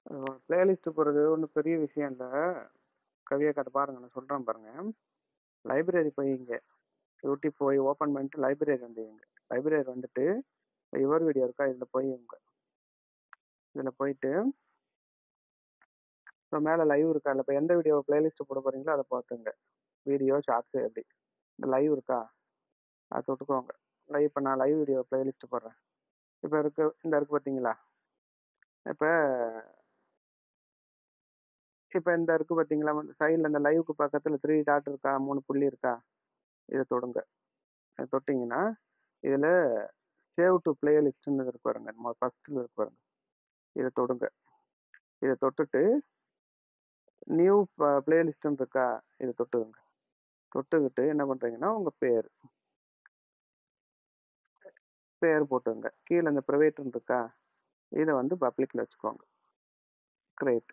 playlist போடுறது ஒன்றும் பெரிய விஷயம் இல்லை கவியா கதை பாருங்க நான் சொல்கிறேன் பாருங்க லைப்ரரி போய் இங்கே யூடியூப் போய் ஓப்பன் பண்ணிட்டு லைப்ரரி வந்து இங்க லைப்ரரி வந்துட்டு யுவர் வீடியோ இருக்கா இதில் போய் உங்க இதில் போயிட்டு இப்போ மேலே லைவ் இருக்கா இல்லை இப்போ எந்த வீடியோ பிளேலிஸ்ட் போட போகிறீங்களோ அதை பார்த்துங்க வீடியோ ஷார்ட்ஸு எப்படி இந்த லைவ் இருக்கா அதை தொட்டுக்கோங்க லைவ் இப்போ நான் லைவ் வீடியோ பிளேலிஸ்ட் போடுறேன் இப்போ இருக்கு இந்த இருக்கு பார்த்தீங்களா இப்போ இப்போ இந்த இருக்கு பார்த்தீங்களா சைடில் இந்த லைவுக்கு பக்கத்தில் த்ரீ டாட் இருக்கா மூணு புள்ளி இருக்கா இதை தொடுங்க இதை தொட்டிங்கன்னா இதில் சேவ் டு பிளேலிஸ்ட்னு இருக்கு பாருங்க ஃபஸ்ட்டில் இருக்கு பாருங்க இதை தொடுங்க இதை தொட்டுட்டு நியூ பிளேலிஸ்ட்னு இருக்கா இதை தொட்டுங்க தொட்டுக்கிட்டு என்ன பண்ணுறீங்கன்னா உங்கள் பேர் பேர் போட்டுங்க கீழே இந்த ப்ரைவேட்னு இருக்கா இதை வந்து பப்ளிக்கில் வச்சுக்கோங்க கிரேட்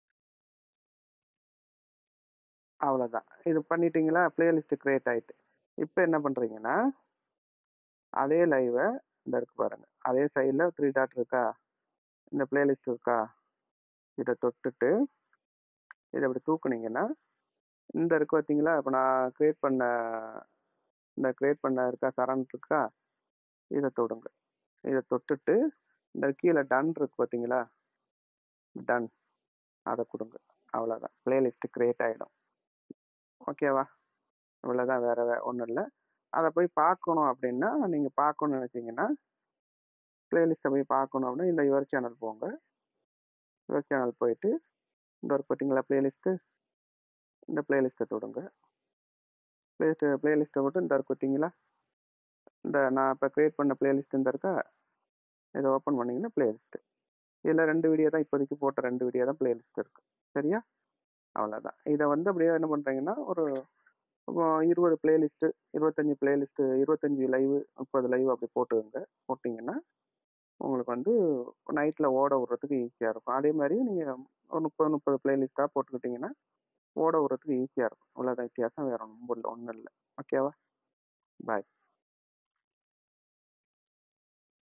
அவ்வளோதான் இது பண்ணிட்டீங்களா பிளேலிஸ்ட் கிரியேட் ஆயிட்டு இப்போ என்ன பண்ணுறீங்கன்னா அதே லைவை இந்த இருக்கு பாருங்க அதே சைடில் த்ரீ டாட் இருக்கா இந்த பிளேலிஸ்ட் இருக்கா இதை தொட்டுட்டு இதை இப்படி தூக்குனீங்கன்னா இந்த இருக்கு பார்த்தீங்களா இப்போ நான் கிரியேட் பண்ண இந்த கிரியேட் பண்ண இருக்கா சரண் இருக்கா இதை தொடுங்க இதை தொட்டுட்டு இந்த கீழே டன் இருக்கு பார்த்தீங்களா டன் அதை கொடுங்க அவ்வளோதான் பிளேலிஸ்ட் கிரியேட் ஆகிடும் ஓகேவா இவ்வளோதான் வேற ஒன்றும் இல்லை அதை போய் பார்க்கணும் அப்படின்னா நீங்கள் பார்க்கணும்னு நினச்சிங்கன்னா பிளேலிஸ்ட்டை போய் பார்க்கணும் அப்படின்னா இந்த யுவர் சேனல் போங்க யுவர் சேனல் போயிட்டு இந்த ஒரு பார்த்தீங்களா பிளேலிஸ்ட்டு இந்த பிளேலிஸ்ட்டை தொடுங்க பிளேலிஸ்ட்டு பிளேலிஸ்ட்டை விட்டு இந்த இருக்கு பார்த்தீங்களா இந்த நான் இப்போ க்ரியேட் பண்ண பிளேலிஸ்ட் இந்த இருக்கா இதை ஓப்பன் பண்ணிங்கன்னா பிளேலிஸ்ட்டு இதில் ரெண்டு வீடியோ தான் இப்போதைக்கு போட்ட ரெண்டு வீடியோ தான் பிளேலிஸ்ட் இருக்குது சரியா அவ்வளோதான் இதை வந்து அப்படியே என்ன பண்ணுறீங்கன்னா ஒரு இருபது பிளேலிஸ்ட்டு இருபத்தஞ்சி பிளேலிஸ்ட்டு இருபத்தஞ்சி லைவ் முப்பது லைவ் அப்படி போட்டுக்கோங்க போட்டிங்கன்னா உங்களுக்கு வந்து நைட்டில் ஓட விட்றதுக்கு ஈஸியாக இருக்கும் அதே மாதிரி நீங்கள் ஒரு முப்பது முப்பது பிளேலிஸ்ட்டாக போட்டுக்கிட்டிங்கன்னா ஓட விட்றதுக்கு ஈஸியாக இருக்கும் அவ்வளோதான் வித்தியாசம் வேறு ஒன்றும் இல்லை ஒன்றும் இல்லை ஓகேவா பாய்